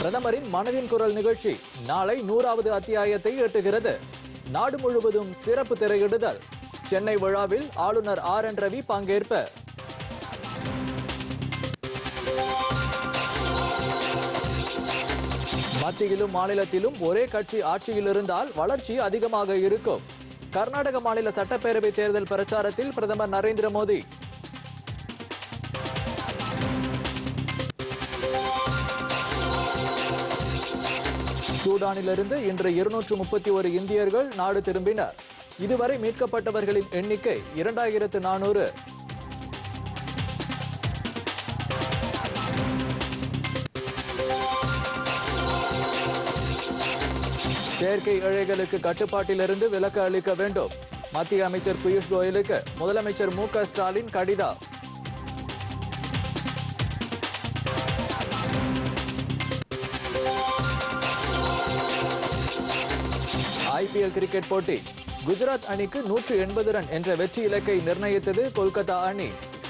பிரதமரின் மனதின் குரல் நிகழ்ச்சி நாளை நூறாவது அத்தியாயத்தை எட்டுகிறது நாடு முழுவதும் சிறப்பு திரையிடுதல் சென்னை விழாவில் ஆளுநர் ஆர் என் ரவி பங்கேற்பு மத்தியிலும் மாநிலத்திலும் ஒரே கட்சி ஆட்சியில் இருந்தால் வளர்ச்சி அதிகமாக இருக்கும் கர்நாடக மாநில சட்டப்பேரவை தேர்தல் பிரச்சாரத்தில் பிரதமர் நரேந்திர மோடி சூடானிலிருந்து இன்று இருநூற்று முப்பத்தி ஒரு இந்தியர்கள் நாடு திரும்பினர் இதுவரை மீட்கப்பட்டவர்களின் எண்ணிக்கை இரண்டாயிரத்து நானூறு செயற்கை இழைகளுக்கு கட்டுப்பாட்டிலிருந்து விலக்கு அளிக்க வேண்டும் மத்திய அமைச்சர் பியூஷ் கோயலுக்கு முதலமைச்சர் மு க ஸ்டாலின் கடிதம் ஐபிஎல் கிரிக்கெட் போட்டி குஜராத் அணிக்கு நூற்று எண்பது ரன் என்ற வெற்றி இலக்கை நிர்ணயித்தது கொல்கத்தா அணி